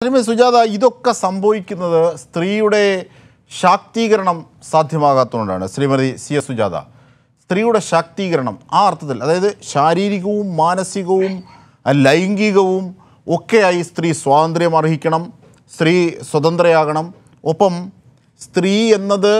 ശ്രീമതി സുജാത ഇതൊക്കെ സംഭവിക്കുന്നത് സ്ത്രീയുടെ ശാക്തീകരണം സാധ്യമാകാത്തതുകൊണ്ടാണ് ശ്രീമതി സി എസ് സുജാത സ്ത്രീയുടെ ശാക്തീകരണം ആ അർത്ഥത്തിൽ അതായത് ശാരീരികവും മാനസികവും അഹ് ലൈംഗികവും ഒക്കെയായി സ്ത്രീ സ്വാതന്ത്ര്യം അർഹിക്കണം സ്ത്രീ സ്വതന്ത്രയാകണം ഒപ്പം സ്ത്രീ എന്നത്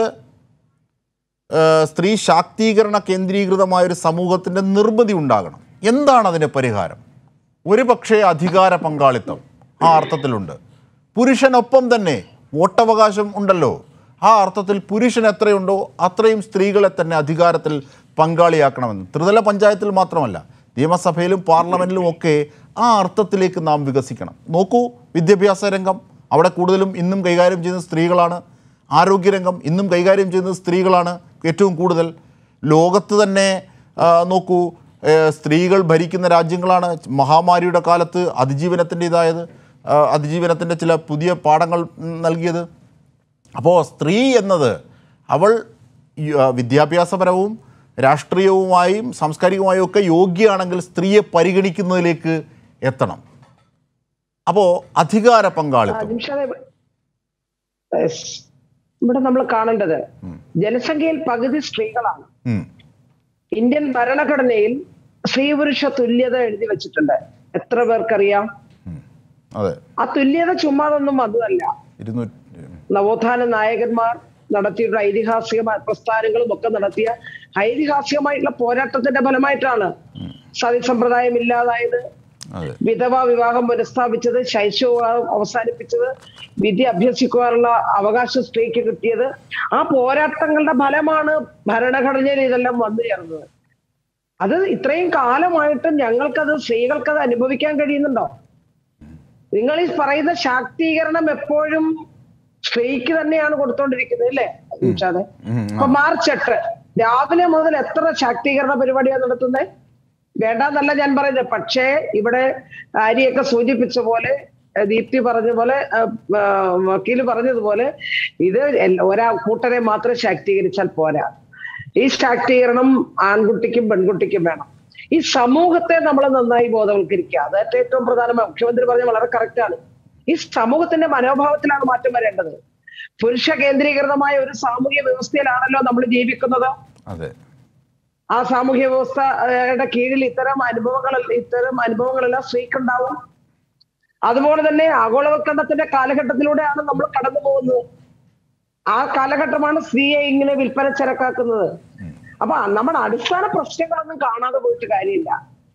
ഏഹ്, സ്ത്രീ ശാക്തീകരണ കേന്ദ്രീകൃതമായ ഒരു സമൂഹത്തിൻ്റെ നിർമ്മിതി ഉണ്ടാകണം എന്താണ് അതിന് പരിഹാരം ഒരു പക്ഷേ അധികാര പങ്കാളിത്തം ആ അർത്ഥത്തിലുണ്ട് പുരുഷനൊപ്പം തന്നെ വോട്ടവകാശം ഉണ്ടല്ലോ ആ അർത്ഥത്തിൽ പുരുഷൻ എത്രയുണ്ടോ അത്രയും സ്ത്രീകളെ തന്നെ അധികാരത്തിൽ പങ്കാളിയാക്കണമെന്ന് ത്രിതല പഞ്ചായത്തിൽ മാത്രമല്ല നിയമസഭയിലും പാർലമെൻറ്റിലും ഒക്കെ ആ അർത്ഥത്തിലേക്ക് നാം വികസിക്കണം നോക്കൂ വിദ്യാഭ്യാസ രംഗം അവിടെ കൂടുതലും ഇന്നും കൈകാര്യം ചെയ്യുന്ന സ്ത്രീകളാണ് ആരോഗ്യരംഗം ഇന്നും കൈകാര്യം ചെയ്യുന്നത് സ്ത്രീകളാണ് ഏറ്റവും കൂടുതൽ ലോകത്ത് തന്നെ ആ, നോക്കൂ ഏ, സ്ത്രീകൾ ഭരിക്കുന്ന രാജ്യങ്ങളാണ് മഹാമാരിയുടെ കാലത്ത് അതിജീവനത്തിൻ്റെ ഇതായത് ആ, അതിജീവനത്തിൻ്റെ ചില പുതിയ പാഠങ്ങൾ ഉം, നൽകിയത് അപ്പോൾ സ്ത്രീ എന്നത് അവൾ ഈ, ആ, വിദ്യാഭ്യാസപരവും രാഷ്ട്രീയവുമായും സാംസ്കാരികമായും ഒക്കെ യോഗ്യയാണെങ്കിൽ സ്ത്രീയെ പരിഗണിക്കുന്നതിലേക്ക് എത്തണം അപ്പോൾ അധികാര പങ്കാളിത്തം നിമിഷാദേ, yes. ഇവിടെ നമ്മൾ കാണേണ്ടത് ജനസംഖ്യയിൽ പകുതി സ്ത്രീകളാണ് ഉം. ഇന്ത്യൻ ഭരണഘടനയിൽ സ്ത്രീ പുരുഷ തുല്യത എഴുതി വെച്ചിട്ടുണ്ട് എത്ര പേർക്കറിയാം ഉം. അതെ ആ തുല്യത ചുമ്മാതൊന്നും വന്നതല്ല ഇരുന്നൂറ്റി നവോത്ഥാന നായകന്മാർ നടത്തിയിട്ടുള്ള ഐതിഹാസികമായ പ്രസ്ഥാനങ്ങളും ഒക്കെ നടത്തിയ ഐതിഹാസികമായിട്ടുള്ള പോരാട്ടത്തിന്റെ ഫലമായിട്ടാണ് സതി സമ്പ്രദായം ഇല്ലാതായത് അതെ വിധവാ വിവാഹം പുനഃസ്ഥാപിച്ചത് ശൈശവ വിവാഹം അവസാനിപ്പിച്ചത് വിദ്യ അഭ്യസിക്കുവാനുള്ള അവകാശം സ്ത്രീക്ക് കിട്ടിയത് ആ പോരാട്ടങ്ങളുടെ ഫലമാണ് ഭരണഘടനയിൽ ഇതെല്ലാം വന്നു ചേർന്നത് അത് ഇത്രയും കാലമായിട്ട് ഞങ്ങൾക്കത് സ്ത്രീകൾക്കത് അനുഭവിക്കാൻ കഴിയുന്നുണ്ടോ നിങ്ങൾ ഈ പറയുന്ന ശാക്തീകരണം എപ്പോഴും സ്ത്രീക്ക് തന്നെയാണ് കൊടുത്തോണ്ടിരിക്കുന്നത് അല്ലേ നിഷാദെ ഉം. ഇപ്പൊ മാർച്ച് എട്ട് രാവിലെ മുതൽ എത്ര ശാക്തീകരണ പരിപാടിയാണ് നടത്തുന്നത് വേണ്ടാന്നല്ല ഞാൻ പറയുന്നത് പക്ഷേ ഇവിടെ ആര്യയൊക്കെ സൂചിപ്പിച്ച പോലെ ഏഹ് ദീപ്തി പറഞ്ഞ പോലെ ഏഹ്, ഏഹ്, വക്കീല് പറഞ്ഞതുപോലെ ഇത് എല്ല- ഒരാ കൂട്ടരെ മാത്രം ശാക്തീകരിച്ചാൽ പോരാ ഈ ശാക്തീകരണം ആൺകുട്ടിക്കും പെൺകുട്ടിക്കും വേണം ഈ സമൂഹത്തെ നമ്മൾ നന്നായി ബോധവൽക്കരിക്കുക അത് ഏറ്റവും പ്രധാനമായി മുഖ്യമന്ത്രി പറഞ്ഞ വളരെ correct ആണ് ഈ സമൂഹത്തിന്റെ മനോഭാവത്തിലാണ് മാറ്റം വരേണ്ടത് പുരുഷ കേന്ദ്രീകൃതമായ ഒരു സാമൂഹ്യ വ്യവസ്ഥയിലാണല്ലോ നമ്മൾ ജീവിക്കുന്നത് അതെ ആ സാമൂഹ്യ വ്യവസ്ഥയുടെ കീഴിൽ ഇത്തരം അനുഭവങ്ങൾ ഇത്തരം അനുഭവങ്ങളെല്ലാം സ്ത്രീക്കുണ്ടാവും അതുപോലെ തന്നെ ആഗോളവൽക്കരണത്തിന്റെ കാലഘട്ടത്തിലൂടെയാണ് നമ്മൾ കടന്നു പോകുന്നത് ആ കാലഘട്ടമാണ് സ്ത്രീയെ ഇങ്ങനെ വിൽപ്പന ചരക്കാക്കുന്നത് അപ്പൊ നമ്മുടെ അടിസ്ഥാന പ്രശ്നങ്ങളൊന്നും കാണാതെ പോയിട്ട് കാര്യമില്ല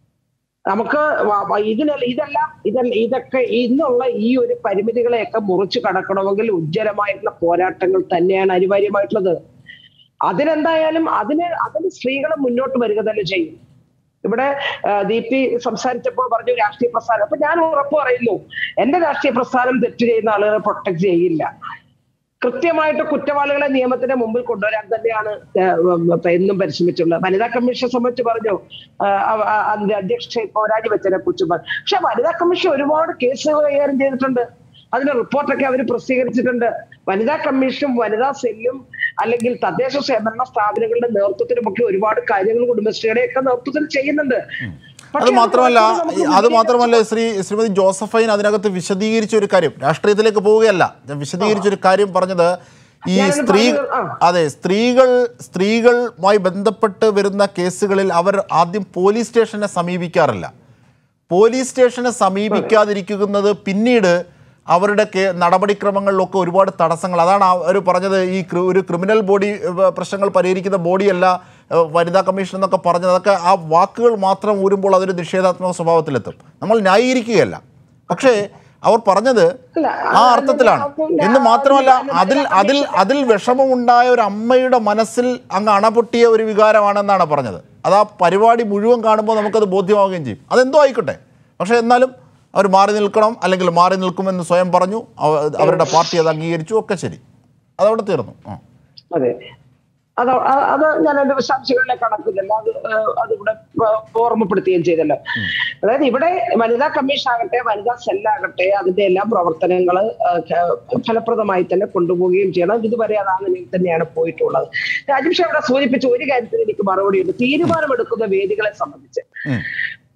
നമുക്ക് വ- വ- ഇതിനല്ല ഇതെല്ലാം ഇതല്ല ഇതൊക്കെ ഇന്നുള്ള ഈ ഒരു പരിമിതികളെയൊക്കെ മുറിച്ചു കടക്കണമെങ്കിൽ ഉജ്ജ്വലമായിട്ടുള്ള പോരാട്ടങ്ങൾ തന്നെയാണ് അനിവാര്യമായിട്ടുള്ളത് അതിനെന്തായാലും അതിന് അതിന് സ്ത്രീകൾ മുന്നോട്ട് വരിക തന്നെ ചെയ്യും ഇവിടെ ആ, ദീപ്തി സംസാരിച്ചപ്പോൾ പറഞ്ഞു രാഷ്ട്രീയ പ്രസ്ഥാനം അപ്പൊ ഞാൻ ഉറപ്പ് പറയുന്നു എന്റെ രാഷ്ട്രീയ പ്രസ്ഥാനം തെറ്റ് ചെയ്യുന്ന ആളുകളെ പ്രൊട്ടക്ട് ചെയ്യില്ല കൃത്യമായിട്ട് കുറ്റവാളികളെ നിയമത്തിന്റെ മുമ്പിൽ കൊണ്ടുവരാൻ തന്നെയാണ് ഏഹ്, എന്നും പരിശ്രമിച്ചുള്ളത് വനിതാ കമ്മീഷൻ സംബന്ധിച്ച് പറഞ്ഞു ആഹ്, അവ- ആ- അതിന്റെ അധ്യക്ഷ ഇപ്പൊ രാജിവെച്ചതിനെ കുറിച്ച് പറഞ്ഞു പക്ഷെ വനിതാ കമ്മീഷൻ ഒരുപാട് കേസുകൾ കൈകാര്യം ചെയ്തിട്ടുണ്ട് അതിന്റെ റിപ്പോർട്ടൊക്കെ അവർ പ്രസിദ്ധീകരിച്ചിട്ടുണ്ട് വനിതാ കമ്മീഷനും വനിതാ സെല്ലും അല്ലെങ്കിൽ തദ്ദേശ സ്വയംഭരണ സ്ഥാപനങ്ങളുടെ നേതൃത്വത്തിലുമൊക്കെ ഒരുപാട് കാര്യങ്ങൾ കുടുംബശ്രീയുടെ ഒക്കെ നേതൃത്വത്തിൽ ചെയ്യുന്നുണ്ട് അത് പക്ഷേ മാത്രമല്ല നമുക്ക് ഈ- അത് മാത്രമല്ല ശ്രീ ശ്രീമതി ജോസഫൈൻ അതിനകത്ത് വിശദീകരിച്ച ഒരു കാര്യം രാഷ്ട്രീയത്തിലേക്ക് പോവുകയല്ല ഞാൻ വിശദീകരിച്ച ഒരു കാര്യം പറഞ്ഞത് ഈ ഞാനൊന്ന് സ്ത്രീ പറഞ്ഞത്, ആ. അതെ സ്ത്രീകൾ സ്ത്രീകളുമായി ബന്ധപ്പെട്ട് വരുന്ന കേസുകളിൽ അവർ ആദ്യം പോലീസ് സ്റ്റേഷനെ സമീപിക്കാറില്ല പോലീസ് സ്റ്റേഷനെ സമീപിക്കാതിരിക്കുന്നത് പിന്നീട് അവരുടെ കേ- നടപടിക്രമങ്ങളിലൊക്കെ ഒരുപാട് തടസ്സങ്ങൾ അതാണ് അവർ പറഞ്ഞത് ഈ ക്രി- ഒരു ക്രിമിനൽ ബോഡി ഏഹ്, പ്രശ്നങ്ങൾ പരിഹരിക്കുന്ന ബോഡിയല്ല ഏഹ്, വനിതാ കമ്മീഷൻ എന്നൊക്കെ പറഞ്ഞത് അതൊക്കെ ആ വാക്കുകൾ മാത്രം ഊരുമ്പോൾ അതൊരു നിഷേധാത്മക സ്വഭാവത്തിലെത്തും നമ്മൾ ന്യായീകരിക്കുകയല്ല പക്ഷേ അവർ പറഞ്ഞത് അല്ല, ആ അർത്ഥത്തിലാണ് അതില്ല. എന്ന് മാത്രമല്ല അതില്ല. അതിൽ അതിൽ അതിൽ വിഷമമുണ്ടായ ഒരു അമ്മയുടെ മനസ്സിൽ അങ്ങ് അണപൊട്ടിയ ഒരു വികാരമാണെന്നാണ് പറഞ്ഞത് അത് ആ പരിപാടി മുഴുവൻ കാണുമ്പോൾ നമുക്കത് ബോധ്യമാവുകയും ചെയ്യും അതെന്തോ ആയിക്കോട്ടെ പക്ഷേ എന്നാലും അവർ മാറി നിൽക്കണം അല്ലെങ്കിൽ മാറി നിൽക്കുമെന്ന് സ്വയം പറഞ്ഞു അവ- അവരുടെ പാർട്ടി അത് അംഗീകരിച്ചു ഒക്കെ ശരി അതവിടെ തീർന്നു ആ അതെ അത് അ- അത് ഞാൻ എന്റെ വിശദാംശങ്ങളിലേക്ക് കടക്കുന്നില്ല അത് ഏഹ് അതിവിടെ ഏഹ് ഓർമ്മപ്പെടുത്തുകയും ചെയ്തല്ലോ അതായത് ഇവിടെ വനിതാ കമ്മീഷൻ ആകട്ടെ വനിതാ സെല്ലാകട്ടെ അതിന്റെ എല്ലാ പ്രവർത്തനങ്ങൾ ഫലപ്രദമായി തന്നെ കൊണ്ടുപോവുകയും ചെയ്യണം ഇതുവരെ അത് ആ നിലയിൽ തന്നെയാണ് പോയിട്ടുള്ളത് രാജേഷ് അവിടെ സൂചിപ്പിച്ച ഒരു കാര്യത്തിൽ എനിക്ക് മറുപടിയുണ്ട് തീരുമാനമെടുക്കുന്ന വേദികളെ സംബന്ധിച്ച് ഉം.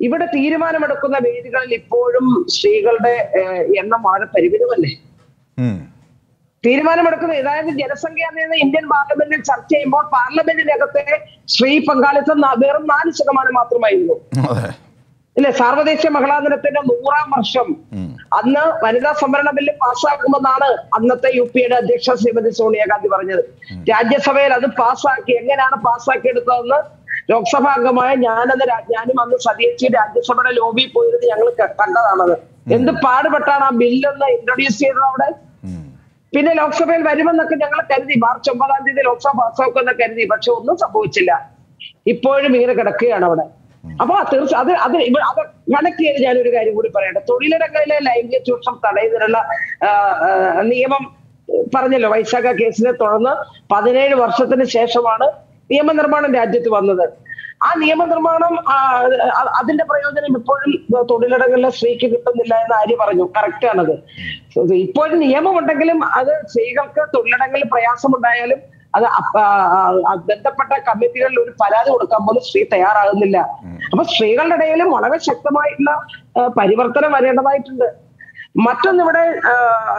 ഇവിടെ തീരുമാനമെടുക്കുന്ന വേദികളിൽ ഇപ്പോഴും സ്ത്രീകളുടെ ഏഹ്, എണ്ണം വളരെ പരിമിതമല്ലേ ഉം. തീരുമാനമെടുക്കുന്നത് അതായത് ജനസംഖ്യ എന്നത് ഇന്ത്യൻ പാർലമെന്റിൽ ചർച്ച ചെയ്യുമ്പോൾ പാർലമെന്റിനകത്തെ സ്ത്രീ പങ്കാളിത്തം ന- വെറും നാല് ശതമാനം മാത്രമായിരുന്നു അതെ ഇല്ലേ സാർവദേശീയ മഹിളാ ദിനത്തിന്റെ നൂറാം വർഷം ഉം. അന്ന് വനിതാ സംവരണ ബില്ല് പാസ്സാക്കുമെന്നാണ് അന്നത്തെ യു പിയുടെ അധ്യക്ഷ ശ്രീമതി സോണിയാഗാന്ധി പറഞ്ഞത് രാജ്യസഭയിൽ അത് പാസ്സാക്കി എങ്ങനെയാണ് പാസ്സാക്കിയെടുത്തതെന്ന് ലോക്സഭാ അംഗമായ ഞാനന്ന് രാ- ഞാനും അന്ന് സതീച്ചി രാജ്യസഭയുടെ ലോബിയിൽ പോയിരുന്ന് ഞങ്ങൾ ക- കണ്ടതാണത് എന്ത് പാടുപെട്ടാണ് ആ ബില്ലൊന്ന് ഇൻട്രൊഡ്യൂസ് ചെയ്തത് അവിടെ ഉം. പിന്നെ ലോക്സഭയിൽ വരുമെന്നൊക്കെ ഞങ്ങൾ കരുതി മാർച്ച് ഒമ്പതാം തീയതി ലോക്സഭ പാസ്സാക്കുമെന്ന് കരുതി പക്ഷെ ഒന്നും സംഭവിച്ചില്ല ഇപ്പോഴും ഇങ്ങനെ കിടക്കുകയാണ് അവിടെ അപ്പൊ തീർച്ച അത് അത് ഇവ- അത് കണക്ട് ചെയ്ത് ഞാനൊരു കാര്യം കൂടി പറയട്ടെ തൊഴിലിടങ്ങളിലെ ലൈംഗിക ചൂഷണം തടയുന്നതിനുള്ള ആ, ആ, നിയമം പറഞ്ഞല്ലോ വൈശാഖ കേസിനെ തുടർന്ന് പതിനേഴ് വർഷത്തിന് ശേഷമാണ് നിയമനിർമ്മാണം രാജ്യത്ത് വന്നത് ആ നിയമനിർമ്മാണം ആ, അ- അതിന്റെ പ്രയോജനം ഇപ്പോഴും തൊഴിലിടങ്ങളിലെ സ്ത്രീക്ക് കിട്ടുന്നില്ല എന്ന് ആര്യ പറഞ്ഞു കറക്റ്റ് ആണത് ഇപ്പോഴും നിയമമുണ്ടെങ്കിലും അത് സ്ത്രീകൾക്ക് തൊഴിലിടങ്ങളിൽ പ്രയാസമുണ്ടായാലും അത് അപ്പ- ആ, ആ, ബന്ധപ്പെട്ട കമ്മിറ്റികളിൽ ഒരു പരാതി കൊടുക്കാൻ പോലും സ്ത്രീ തയ്യാറാകുന്നില്ല അപ്പൊ സ്ത്രീകളുടെ ഇടയിലും വളരെ ശക്തമായിട്ടുള്ള ആ, പരിവർത്തനം വരേണ്ടതായിട്ടുണ്ട് മറ്റൊന്ന് ഇവിടെ ആ,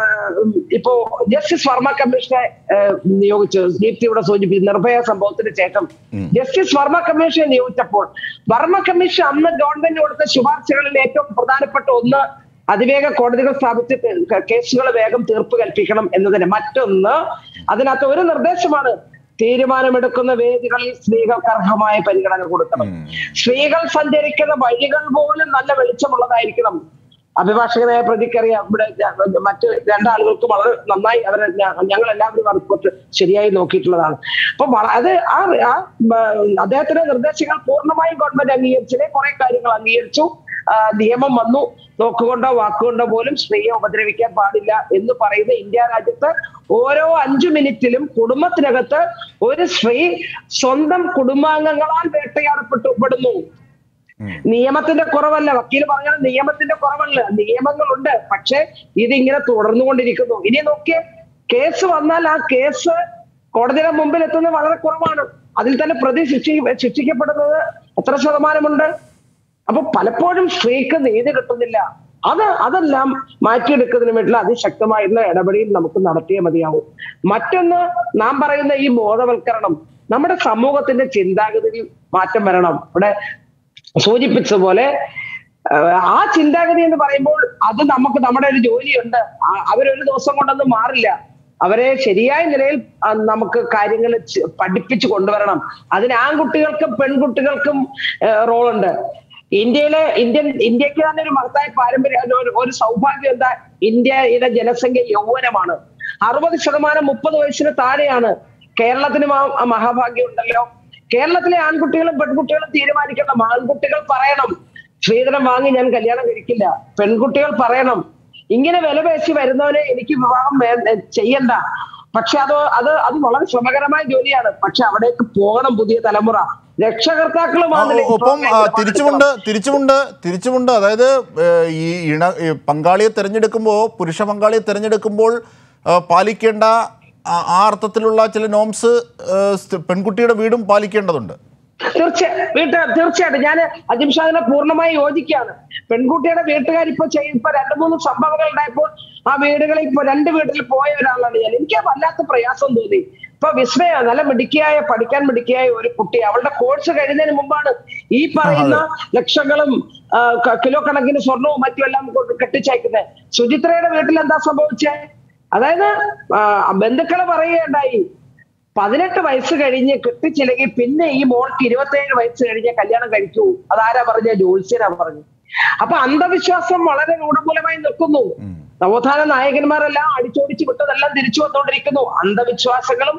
ഇപ്പോ ജസ്റ്റിസ് വർമ്മ കമ്മീഷനെ ആ, നിയോഗിച്ചു ദീപ്തി ഇവിടെ സൂചിപ്പിച്ചു നിർഭയ സംഭവത്തിന് ശേഷം ജസ്റ്റിസ് വർമ്മ കമ്മീഷനെ നിയോഗിച്ചപ്പോൾ വർമ്മ കമ്മീഷൻ അന്ന് ഗവൺമെന്റ് കൊടുത്ത ശുപാർശകളിൽ ഏറ്റവും പ്രധാനപ്പെട്ട ഒന്ന് അതിവേഗ കോടതികൾ സ്ഥാപിച്ച് കേസുകൾ വേഗം തീർപ്പ് കൽപ്പിക്കണം എന്നതിന് മറ്റൊന്ന് അതിനകത്ത് ഒരു നിർദ്ദേശമാണ് തീരുമാനമെടുക്കുന്ന വേദികളിൽ സ്ത്രീകൾക്ക് അർഹമായ പരിഗണന കൊടുക്കണം സ്ത്രീകൾ സഞ്ചരിക്കുന്ന വഴികൾ പോലും നല്ല വെളിച്ചമുള്ളതായിരിക്കണം അഭിഭാഷകനായ പ്രതിക്കറിയാം ഇവിടെ ഞ- മറ്റ് രണ്ടാളുകൾക്ക് വളരെ നന്നായി അവരെ ഞങ്ങൾ എല്ലാവരും ആ റിപ്പോർട്ട് ശരിയായി നോക്കിയിട്ടുള്ളതാണ് അപ്പൊ വള- അത് ആ ആ, ഉം, അദ്ദേഹത്തിന്റെ നിർദ്ദേശങ്ങൾ പൂർണ്ണമായും ഗവൺമെന്റ് അംഗീകരിച്ചില്ലേ കുറെ കാര്യങ്ങൾ അംഗീകരിച്ചു ആ, നിയമം വന്നു നോക്കുകൊണ്ടോ വാക്കുകൊണ്ടോ പോലും സ്ത്രീയെ ഉപദ്രവിക്കാൻ പാടില്ല എന്ന് പറയുന്ന ഇന്ത്യ രാജ്യത്ത് ഓരോ അഞ്ചു മിനിറ്റിലും കുടുംബത്തിനകത്ത് ഒരു സ്ത്രീ സ്വന്തം കുടുംബാംഗങ്ങളാൽ വേട്ടയാടപ്പെട്ടു പെടുന്നു നിയമത്തിന്റെ കുറവല്ല വക്കീൽ പറഞ്ഞത് നിയമത്തിന്റെ കുറവല്ല നിയമങ്ങളുണ്ട് പക്ഷെ ഇതിങ്ങനെ തുടർന്നുകൊണ്ടിരിക്കുന്നു ഇനി നോക്കിയേ കേസ് വന്നാൽ ആ കേസ് കോടതിയുടെ മുമ്പിൽ എത്തുന്നത് വളരെ കുറവാണ് അതിൽ തന്നെ പ്രതി ശിക്ഷി ശിക്ഷിക്കപ്പെടുന്നത് എത്ര ശതമാനമുണ്ട് അപ്പൊ പലപ്പോഴും സ്ത്രീക്ക് നീതി കിട്ടുന്നില്ല അത് അതെല്ലാം മാറ്റിയെടുക്കുന്നതിന് വേണ്ടിയുള്ള അതിശക്തമായിട്ടുള്ള ഇടപെടൽ നമുക്ക് നടത്തിയേ മതിയാവും മറ്റൊന്ന് നാം പറയുന്ന ഈ ബോധവൽക്കരണം നമ്മുടെ സമൂഹത്തിന്റെ ചിന്താഗതിയിൽ മാറ്റം വരണം ഇവിടെ സൂചിപ്പിച്ചതുപോലെ ആഹ് ആ ചിന്താഗതി എന്ന് പറയുമ്പോൾ അത് നമുക്ക് നമ്മുടെ ഒരു ജോലിയുണ്ട് ആ- അവരൊരു ദിവസം കൊണ്ടൊന്നും മാറില്ല അവരെ ശരിയായ നിലയിൽ ആ, നമുക്ക് കാര്യങ്ങൾ ചെ- പഠിപ്പിച്ചു കൊണ്ടുവരണം അതിന് ആൺകുട്ടികൾക്കും പെൺകുട്ടികൾക്കും റോളുണ്ട് ഇന്ത്യയിലെ ഇന്ത്യൻ ഇന്ത്യക്ക് തന്നെ ഒരു മഹത്തായ പാരമ്പര്യ ഒരു- ഒരു സൗഭാഗ്യം എന്താ ഇന്ത്യയുടെ ജനസംഖ്യ യൗവനമാണ് അറുപത് ശതമാനം മുപ്പത് വയസ്സിന് താഴെയാണ് കേരളത്തിന് മാ- ആ മഹാഭാഗ്യം ഉണ്ടല്ലോ കേരളത്തിലെ ആൺകുട്ടികളും പെൺകുട്ടികളും തീരുമാനിക്കണം ആൺകുട്ടികൾ പറയണം സ്ത്രീധനം വാങ്ങി ഞാൻ കല്യാണം കഴിക്കില്ല പെൺകുട്ടികൾ പറയണം ഇങ്ങനെ വില പേശി വരുന്നവനെ എനിക്ക് വിവാഹം വേ- ചെയ്യണ്ട പക്ഷെ അത് അത് അത് വളരെ ശ്രമകരമായ ജോലിയാണ് പക്ഷെ അവിടേക്ക് പോകണം പുതിയ തലമുറ രക്ഷകർത്താക്കളും ആ, ഒപ്പം ആ, തിരിച്ചുമുണ്ട് തിരിച്ചുമുണ്ട് തിരിച്ചുമുണ്ട് അതായത് ഏഹ്, ഈ ഇണ ഈ പങ്കാളിയെ തിരഞ്ഞെടുക്കുമ്പോൾ പുരുഷ പങ്കാളിയെ തിരഞ്ഞെടുക്കുമ്പോൾ ആ, പാലിക്കേണ്ട ആ- ആ അർത്ഥത്തിലുള്ള ചില നോംസ് ഏഹ്, സ്ത്രീ- പെൺകുട്ടിയുടെ വീടും പാലിക്കേണ്ടതുണ്ട് തീർച്ച വീട്ട് തീർച്ചയായിട്ടും ഞാൻ അജിം ഷാദിനെ പൂർണ്ണമായി യോജിക്കുകയാണ് പെൺകുട്ടിയുടെ വീട്ടുകാർ ഇപ്പൊ ചെയ്യും ഇപ്പൊ രണ്ടു മൂന്ന് സംഭവങ്ങൾ ഉണ്ടായപ്പോൾ ആ വീടുകളിൽ ഇപ്പൊ രണ്ട് വീട്ടിൽ പോയ ഒരാളാണ് ഞാൻ എനിക്ക് വല്ലാത്ത പ്രയാസം തോന്നി ഇപ്പൊ വിസ്മയ നല്ല മിടുക്കിയായ പഠിക്കാൻ മിടുക്കിയായ ഒരു കുട്ടി അവളുടെ കോഴ്സ് കഴിയുന്നതിന് മുമ്പാണ് ഈ പറയുന്ന ലക്ഷങ്ങളും ആ, ക- കിലോ കണക്കിന് സ്വർണവും മറ്റും എല്ലാം കൊണ്ട് കെട്ടിച്ചയക്കുന്നത് സുചിത്രയുടെ വീട്ടിൽ എന്താ സംഭവിച്ചേ അതായത് ആ, ബന്ധുക്കള് പറയുകയുണ്ടായി പതിനെട്ട് വയസ്സ് കഴിഞ്ഞ് കെട്ടിച്ചില്ലെങ്കിൽ പിന്നെ ഈ മോൾക്ക് ഇരുപത്തേഴ് വയസ്സ് കഴിഞ്ഞ് കല്യാണം കഴിക്കൂ അതാരാ പറഞ്ഞ ജോത്സ്യനാ പറഞ്ഞു അപ്പൊ അന്ധവിശ്വാസം വളരെ രൂഢമൂലമായി നിൽക്കുന്നു നവോത്ഥാന നായകന്മാരെല്ലാം അടിച്ചോടിച്ച് വിട്ടതെല്ലാം തിരിച്ചു വന്നുകൊണ്ടിരിക്കുന്നു അന്ധവിശ്വാസങ്ങളും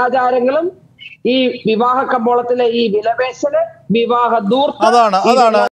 അനാചാരങ്ങളും ഈ വിവാഹ കമ്പോളത്തിലെ ഈ വിലപേശല് വിവാഹ ദൂർത്ത് അതാണ് ഈ അതാണ്